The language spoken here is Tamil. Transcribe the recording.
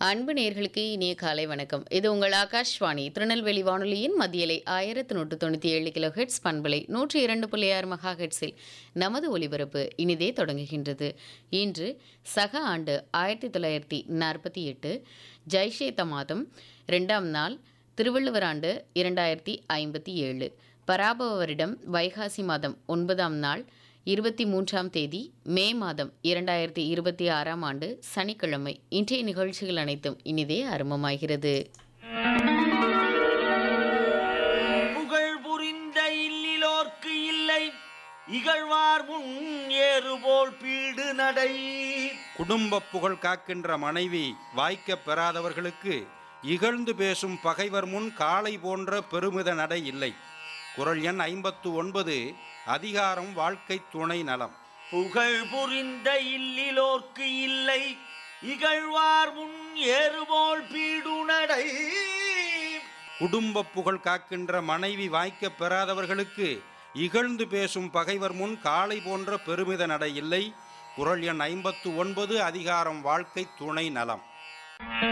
அன்பு நேர்களுக்கு இனிய காலை வணக்கம் இது உங்கள் ஆகாஷ்வாணி திருநெல்வேலி வானொலியின் மத்தியலை ஆயிரத்து நூற்று தொண்ணூற்றி ஏழு கிலோ ஹெட்ஸ் பண்பலை நூற்றி இரண்டு புள்ளி ஆறு மகா ஹெட்ஸில் நமது ஒலிபரப்பு இனிதே தொடங்குகின்றது இன்று சக ஆண்டு ஆயிரத்தி தொள்ளாயிரத்தி நாற்பத்தி எட்டு ஜெய்ஷேத்த மாதம் ரெண்டாம் நாள் திருவள்ளுவர் ஆண்டு இரண்டாயிரத்தி ஐம்பத்தி ஏழு பராபவ வருடம் வைகாசி மாதம் ஒன்பதாம் நாள் இருபத்தி மூன்றாம் தேதி மே மாதம் இரண்டாயிரத்தி இருபத்தி ஆறாம் ஆண்டு சனிக்கிழமை இன்றைய நிகழ்ச்சிகள் அனைத்தும் இனிதே ஆரம்பமாகிறது புகழ் புரிந்த இல்லிலோர்க்கு இல்லை இகழ்வார் முன் ஏறுபோல் பீடு நடை குடும்ப புகழ் காக்கின்ற மனைவி வாய்க்கப் பெறாதவர்களுக்கு இகழ்ந்து பேசும் பகைவர் முன் காளை போன்ற பெருமித நடை இல்லை குரல் எண் ஐம்பத்து ஒன்பது அதிகாரம் வாழ்க்கை துணை நலம் புகழ் புரிந்த இல்லிலோர்க்கு இல்லை இகழ்வார் முன் ஏறுபோல் பீடு நடை குடும்ப புகழ் காக்கின்ற மனைவி வாய்க்கப் பெறாதவர்களுக்கு இகழ்ந்து பேசும் பகைவர் முன் காளை போன்ற பெருமித நடை இல்லை குரல் எண் ஐம்பத்து ஒன்பது அதிகாரம் வாழ்க்கை துணை நலம்